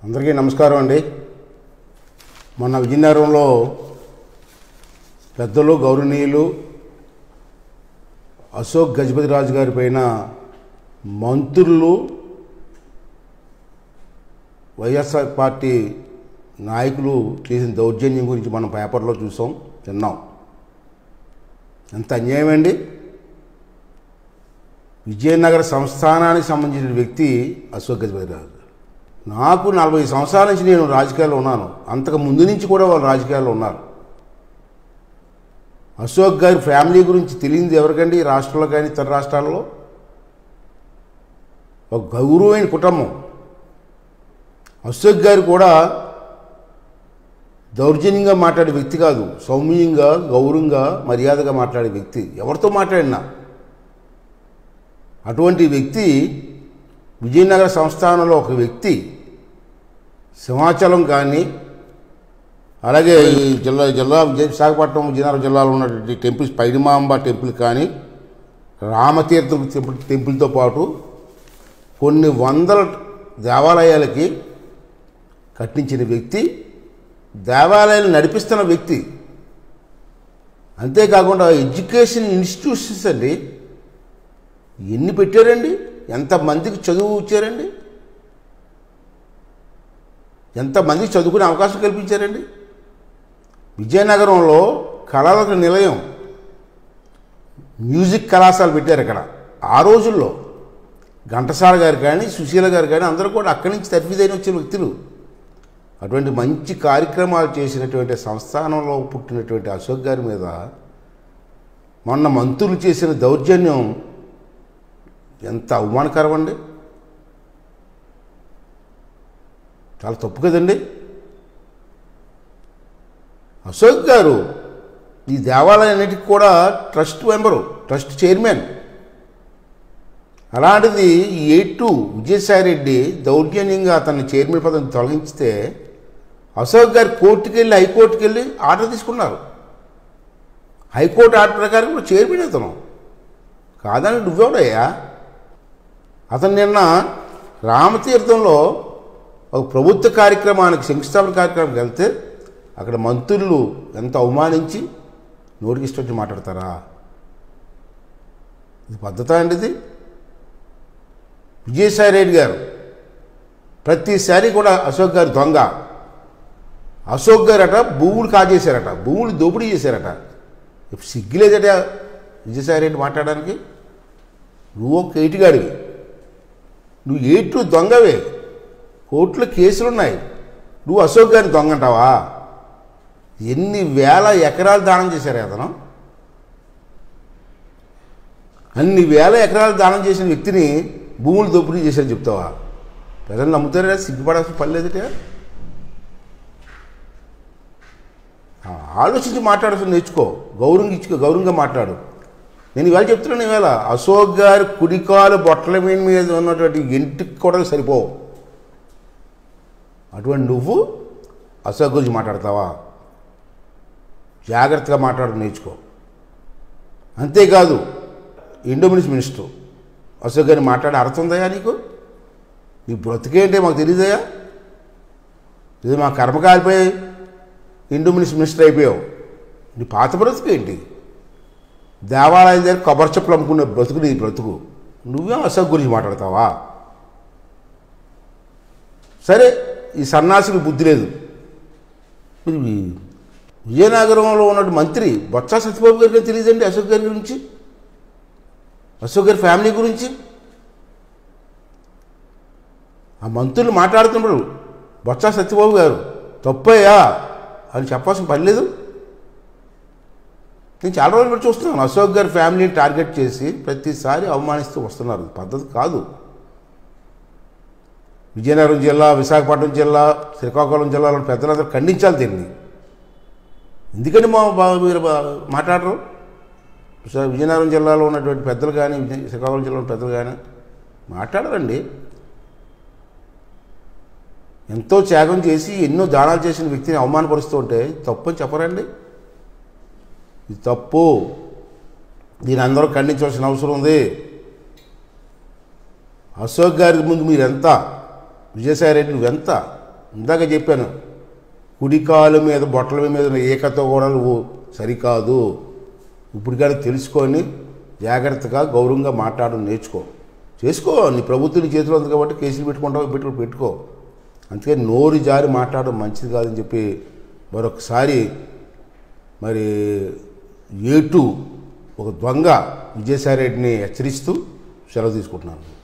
అందరికీ నమస్కారం అండి మొన్న విజయనగరంలో పెద్దలు గౌరవనీయులు అశోక్ గజపతి రాజు గారి పైన మంత్రులు వైఎస్ఆర్ పార్టీ నాయకులు చేసిన దౌర్జన్యం గురించి మనం పేపర్లో చూసాం విన్నాం ఎంత అన్యాయం అండి విజయనగర సంస్థానానికి సంబంధించిన వ్యక్తి అశోక్ గజపతి రాజు నాకు నలభై సంవత్సరాల నుంచి నేను రాజకీయాల్లో ఉన్నాను అంతకు ముందు నుంచి కూడా వాళ్ళు రాజకీయాల్లో ఉన్నారు అశోక్ గారి ఫ్యామిలీ గురించి తెలియదు ఎవరికండి ఈ రాష్ట్రంలో కానీ ఇతర రాష్ట్రాల్లో ఒక గౌరవమైన కుటుంబం అశోక్ గారు కూడా దౌర్జన్యంగా మాట్లాడే వ్యక్తి కాదు సౌమ్యంగా గౌరవంగా మర్యాదగా మాట్లాడే వ్యక్తి ఎవరితో మాట్లాడినా అటువంటి వ్యక్తి విజయనగర సంస్థానంలో ఒక వ్యక్తి సింహాచలం కానీ అలాగే ఈ జిల్లా జిల్లా విజయ విశాఖపట్నం విజయనగరం జిల్లాలో ఉన్నటువంటి టెంపుల్స్ పైడిమాంబ టెంపుల్ కానీ రామతీర్థం టెంపుల్ టెంపుల్తో పాటు కొన్ని వందల దేవాలయాలకి కట్టించిన వ్యక్తి దేవాలయాలు నడిపిస్తున్న వ్యక్తి అంతేకాకుండా ఎడ్యుకేషన్ ఇన్స్టిట్యూషన్స్ అండి ఎన్ని పెట్టారండి ఎంతమందికి చదువు ఇచ్చారండి ఎంతమందికి చదువుకునే అవకాశం కల్పించారండి విజయనగరంలో కళలకు నిలయం మ్యూజిక్ కళాశాల పెట్టారు ఇక్కడ ఆ రోజుల్లో ఘంటసాల గారు కానీ సుశీల గారు కానీ అందరూ కూడా అక్కడి నుంచి తర్ఫీదైన వచ్చిన వ్యక్తులు అటువంటి మంచి కార్యక్రమాలు చేసినటువంటి సంస్థానంలో పుట్టినటువంటి అశోక్ గారి మీద మొన్న మంత్రులు చేసిన దౌర్జన్యం ఎంత అవమానకరం అండి చాలా తప్పు కదండి అశోక్ గారు ఈ దేవాలయాన్నిటికి కూడా ట్రస్ట్ మెంబరు ట్రస్ట్ చైర్మన్ అలాంటిది ఈ ఎయిట్ టూ విజయసాయిరెడ్డి దౌర్జన్యంగా అతన్ని చైర్మన్ పదవి తొలగించితే అశోక్ గారు కోర్టుకి వెళ్ళి హైకోర్టుకి వెళ్ళి ఆర్డర్ తీసుకున్నారు హైకోర్టు ఆర్డర్ ప్రకారం కూడా చైర్మన్ అతను కాదని నువ్వెవడయ్యా అతను నిన్న రామతీర్థంలో ఒక ప్రభుత్వ కార్యక్రమానికి శంకుస్థాపన కార్యక్రమానికి వెళ్తే అక్కడ మంత్రులు ఎంత అవమానించి నోటికి ఇష్టం వచ్చి మాట్లాడతారా ఇది పద్ధత అండి ఇది విజయసాయి రెడ్డి గారు ప్రతిసారి కూడా అశోక్ గారు దొంగ అశోక్ గారు అట భూములు కాజేశారట భూములు దోపిడీ చేశారట ఇప్పుడు సిగ్గులేదట విజయసాయి రెడ్డి మాట్లాడడానికి నువ్వు ఒక ఏటిగాడివి నువ్వు ఏటు దొంగవే కోర్టులో కేసులు ఉన్నాయి నువ్వు అశోక్ గారిని దొంగ అంటావా ఎన్ని వేల ఎకరాలు దానం చేశారు అతను అన్ని వేల ఎకరాలు దానం చేసిన వ్యక్తిని భూములు దోపిడీ చేశారని చెప్తావా ప్రజలు నమ్ముతారా సిగ్గుపడాల్సిన పని లేదట ఆలోచించి మాట్లాడాల్సి నేర్చుకో గౌరవంగా ఇచ్చుకో గౌరవంగా మాట్లాడు నేను ఇవాళ చెప్తున్నాను ఇవాళ అశోక్ గారి కుడికాలు బొట్టల మీద మీద ఉన్నటువంటి ఇంటికి కూడా సరిపోవు అటువంటి నువ్వు అశోక్ గురించి మాట్లాడతావా జాగ్రత్తగా మాట్లాడడం నేర్చుకో అంతేకాదు ఇండోమినిస్ మినిస్టర్ అశోక్ గారిని మాట్లాడే అర్థం ఉందయా నీకు నీ బ్రతికేంటే మాకు తెలియదయా ఇది మా కర్మకాలిపోయి ఇండోమినిస్ మినిస్టర్ అయిపోయావు నీ పాత బ్రతుకేంటి దేవాలయం దగ్గర కొబ్బరి చెప్పులు అమ్ముకునే బ్రతుకు నీ బ్రతుకు నువ్వేం అశోక్ గురించి మాట్లాడతావా సరే ఈ సన్నాసికి బుద్ధి లేదు ఇది విజయనగరంలో ఉన్న మంత్రి బొత్స సత్యబాబు గారికి తెలియదండి అశోక్ గారి గురించి అశోక్ గారి ఫ్యామిలీ గురించి ఆ మంత్రులు మాట్లాడుతున్నప్పుడు బొత్స సత్యబాబు గారు తప్పయ్యా అని చెప్పాల్సిన పని లేదు నేను చాలా రోజులు బట్టి చూస్తున్నాను అశోక్ గారి ఫ్యామిలీని టార్గెట్ చేసి ప్రతిసారి అవమానిస్తూ వస్తున్నారు పద్ధతి కాదు విజయనగరం జిల్లా విశాఖపట్నం జిల్లా శ్రీకాకుళం జిల్లాలో పెద్దలందరూ ఖండించాలి దీన్ని ఎందుకని మా బా- మీరు బా- మాట్లాడరు విశా- విజయనగరం జిల్లాలో ఉన్నటువంటి పెద్దలు కానీ విజయ శ్రీకాకుళం జిల్లాలో పెద్దలు కానీ మాట్లాడరండి ఎంతో త్యాగం చేసి ఎన్నో దానాలు చేసిన వ్యక్తిని అవమానపరుస్తూ ఉంటే తప్పు అని చెప్పరండి ఇది తప్పు దీని అందరూ ఖండించవలసిన అవసరం ఉంది అశోక్ గారి ముందు మీరు ఎంత విజయసాయి రెడ్డి నువ్వెంత ఇందాక చెప్పాను కుడికాలు మీద బొట్టల మీద ఉన్న ఏకతో కూడా నువ్వు సరికాదు ఇప్పుడు కానీ తెలుసుకొని జాగ్రత్తగా గౌరవంగా మాట్లాడడం నేర్చుకో చేసుకో నీ ప్రభుత్వం నీ చేతిలో ఉంది కాబట్టి కేసులు పెట్టుకుంటావు పెట్టుకో పెట్టుకో అందుకే నోరు జారి మాట్లాడడం మంచిది కాదని చెప్పి మరొకసారి మరి ఏటు ఒక దొంగ విజయసాయి రెడ్డిని హెచ్చరిస్తూ సెలవు తీసుకుంటున్నాను